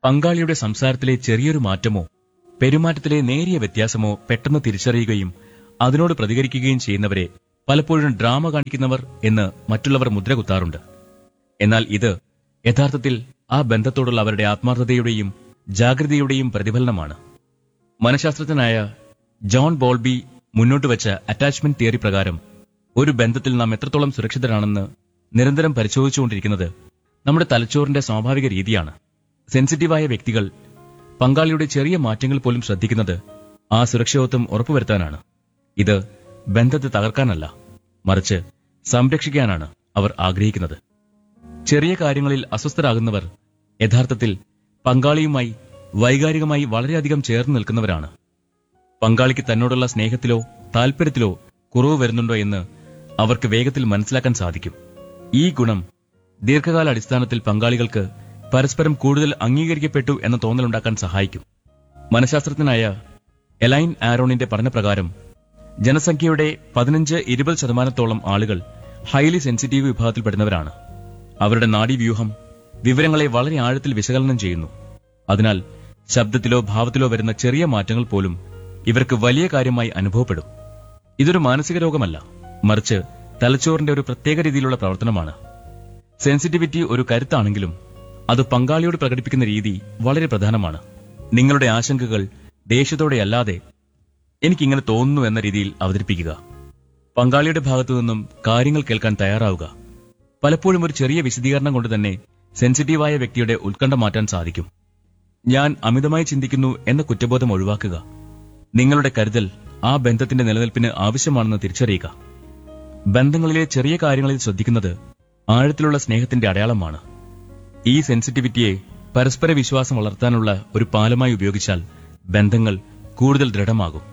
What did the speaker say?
പങ്കാളിയുടെ സംസാരത്തിലെ ചെറിയൊരു മാറ്റമോ പെരുമാറ്റത്തിലെ നേരിയ വ്യത്യാസമോ പെട്ടെന്ന് തിരിച്ചറിയുകയും അതിനോട് പ്രതികരിക്കുകയും ചെയ്യുന്നവരെ പലപ്പോഴും ഡ്രാമ കാണിക്കുന്നവർ എന്ന് മറ്റുള്ളവർ മുദ്രകുത്താറുണ്ട് എന്നാൽ ഇത് യഥാർത്ഥത്തിൽ ആ ബന്ധത്തോടുള്ള അവരുടെ ആത്മാർത്ഥതയുടെയും ജാഗ്രതയുടെയും പ്രതിഫലനമാണ് മനഃശാസ്ത്രജ്ഞനായ ജോൺ ബോൾബി മുന്നോട്ട് വെച്ച അറ്റാച്ച്മെന്റ് തിയറി പ്രകാരം ഒരു ബന്ധത്തിൽ നാം എത്രത്തോളം സുരക്ഷിതരാണെന്ന് നിരന്തരം പരിശോധിച്ചുകൊണ്ടിരിക്കുന്നത് നമ്മുടെ തലച്ചോറിന്റെ സ്വാഭാവിക രീതിയാണ് സെൻസിറ്റീവായ വ്യക്തികൾ പങ്കാളിയുടെ ചെറിയ മാറ്റങ്ങൾ പോലും ശ്രദ്ധിക്കുന്നത് ആ സുരക്ഷിതത്വം ഉറപ്പുവരുത്താനാണ് ഇത് ബന്ധത്തെ തകർക്കാനല്ല മറിച്ച് സംരക്ഷിക്കാനാണ് അവർ ആഗ്രഹിക്കുന്നത് ചെറിയ കാര്യങ്ങളിൽ അസ്വസ്ഥരാകുന്നവർ യഥാർത്ഥത്തിൽ പങ്കാളിയുമായി വൈകാരികമായി വളരെയധികം ചേർന്ന് നിൽക്കുന്നവരാണ് പങ്കാളിക്ക് തന്നോടുള്ള സ്നേഹത്തിലോ താല്പര്യത്തിലോ കുറവ് വരുന്നുണ്ടോ എന്ന് അവർക്ക് വേഗത്തിൽ മനസ്സിലാക്കാൻ സാധിക്കും ഈ ഗുണം ദീർഘകാല അടിസ്ഥാനത്തിൽ പങ്കാളികൾക്ക് പരസ്പരം കൂടുതൽ അംഗീകരിക്കപ്പെട്ടു എന്ന തോന്നലുണ്ടാക്കാൻ സഹായിക്കും മനഃശാസ്ത്രജ്ഞനായ എലൈൻ ആരോണിന്റെ പഠനപ്രകാരം ജനസംഖ്യയുടെ പതിനഞ്ച് ഇരുപത് ശതമാനത്തോളം ആളുകൾ ഹൈലി സെൻസിറ്റീവ് വിഭാഗത്തിൽപ്പെടുന്നവരാണ് അവരുടെ നാഡീവ്യൂഹം വിവരങ്ങളെ വളരെ ആഴത്തിൽ വിശകലനം ചെയ്യുന്നു അതിനാൽ ശബ്ദത്തിലോ ഭാവത്തിലോ വരുന്ന ചെറിയ മാറ്റങ്ങൾ പോലും ഇവർക്ക് വലിയ കാര്യമായി അനുഭവപ്പെടും ഇതൊരു മാനസിക രോഗമല്ല മറിച്ച് തലച്ചോറിന്റെ ഒരു പ്രത്യേക രീതിയിലുള്ള പ്രവർത്തനമാണ് സെൻസിറ്റിവിറ്റി ഒരു കരുത്താണെങ്കിലും അത് പങ്കാളിയോട് പ്രകടിപ്പിക്കുന്ന രീതി വളരെ പ്രധാനമാണ് നിങ്ങളുടെ ആശങ്കകൾ ദേഷ്യത്തോടെയല്ലാതെ എനിക്കിങ്ങനെ തോന്നുന്നു എന്ന രീതിയിൽ അവതരിപ്പിക്കുക പങ്കാളിയുടെ ഭാഗത്തു നിന്നും കാര്യങ്ങൾ കേൾക്കാൻ തയ്യാറാവുക പലപ്പോഴും ഒരു ചെറിയ വിശദീകരണം കൊണ്ട് തന്നെ സെൻസിറ്റീവായ വ്യക്തിയുടെ ഉത്കണ്ഠ മാറ്റാൻ സാധിക്കും ഞാൻ അമിതമായി ചിന്തിക്കുന്നു എന്ന കുറ്റബോധം ഒഴിവാക്കുക നിങ്ങളുടെ കരുതൽ ആ ബന്ധത്തിന്റെ നിലനിൽപ്പിന് ആവശ്യമാണെന്ന് തിരിച്ചറിയുക ബന്ധങ്ങളിലെ ചെറിയ കാര്യങ്ങളിൽ ശ്രദ്ധിക്കുന്നത് ആഴത്തിലുള്ള സ്നേഹത്തിന്റെ അടയാളമാണ് ഈ സെൻസിറ്റിവിറ്റിയെ പരസ്പര വിശ്വാസം വളർത്താനുള്ള ഒരു പാലമായി ഉപയോഗിച്ചാൽ ബന്ധങ്ങൾ കൂടുതൽ ദൃഢമാകും